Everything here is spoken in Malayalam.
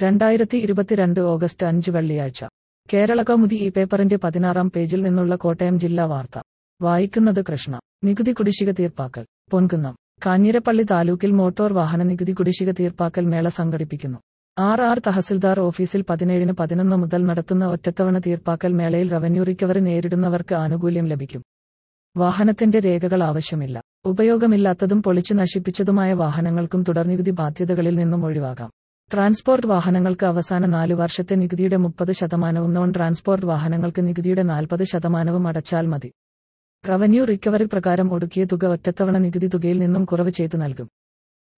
രണ്ടായിരത്തി ഇരുപത്തിരണ്ട് ഓഗസ്റ്റ് അഞ്ച് വെള്ളിയാഴ്ച കേരള കൗമുദി ഈ പേപ്പറിന്റെ പതിനാറാം പേജിൽ നിന്നുള്ള കോട്ടയം ജില്ലാ വാർത്ത വായിക്കുന്നത് കൃഷ്ണ നികുതി കുടിശ്ശിക തീർപ്പാക്കൽ പൊൻകുന്നം കാഞ്ഞിരപ്പള്ളി താലൂക്കിൽ മോട്ടോർ വാഹന നികുതി കുടിശ്ശിക തീർപ്പാക്കൽ മേള സംഘടിപ്പിക്കുന്നു ആർ ആർ തഹസിൽദാർ ഓഫീസിൽ പതിനേഴിന് പതിനൊന്ന് മുതൽ നടത്തുന്ന ഒറ്റത്തവണ തീർപ്പാക്കൽ മേളയിൽ റവന്യൂ റിക്കവറി നേരിടുന്നവർക്ക് ആനുകൂല്യം ലഭിക്കും വാഹനത്തിന്റെ രേഖകൾ ആവശ്യമില്ല ഉപയോഗമില്ലാത്തതും പൊളിച്ചു നശിപ്പിച്ചതുമായ വാഹനങ്ങൾക്കും തുടർനികുതി ബാധ്യതകളിൽ നിന്നും ഒഴിവാകാം ട്രാൻസ്പോർട്ട് വാഹനങ്ങൾക്ക് അവസാന നാലു വർഷത്തെ നികുതിയുടെ മുപ്പത് ശതമാനവും നോൺ ട്രാൻസ്പോർട്ട് വാഹനങ്ങൾക്ക് നികുതിയുടെ നാൽപ്പത് ശതമാനവും അടച്ചാൽ മതി റവന്യൂ റിക്കവറി പ്രകാരം ഒടുക്കിയ തുക ഒറ്റത്തവണ നികുതി തുകയിൽ നിന്നും കുറവ് ചെയ്തു നൽകും